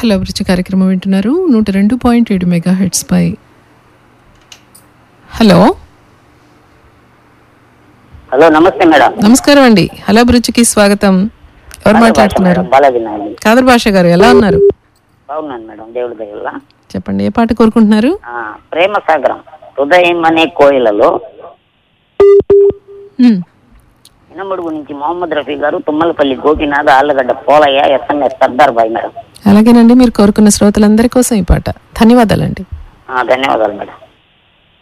Hello అభిరుచి కార్యక్రమం వింటున్నారు నూట రెండు పాయింట్ ఏడు మెగా హెడ్స్ పై హలో హలో నమస్తే మేడం నమస్కారం అండి హలో అభిరుచికి స్వాగతం ఎవరు మాట్లాడుతున్నారు మేడం, బాలాజీ నాయుడు కాదర్ భాష గారు ఎలా ఉన్నారు బాగున్నాను మేడం దేవుడి దగ్గర చెప్పండి ఏ పాట కోరుకుంటున్నారు ప్రేమ సాగరం హృదయం అనే కోయిలలో హ్మ్. ఇనమడుగు నుంచి మొహమ్మద్ రఫీ గారు తుమ్మలపల్లి గోపినాథ్ ఆళ్ళగడ్డ పోలయ్య ఎస్ఎన్ఎస్ సర్దార్ బాయ్ మేడం అలాగేనండి మీరు కోరుకున్న శ్రోతలందరి కోసం ఈ పాట ధన్యవాదాలండి ఆ, ధన్యవాదాలు మేడం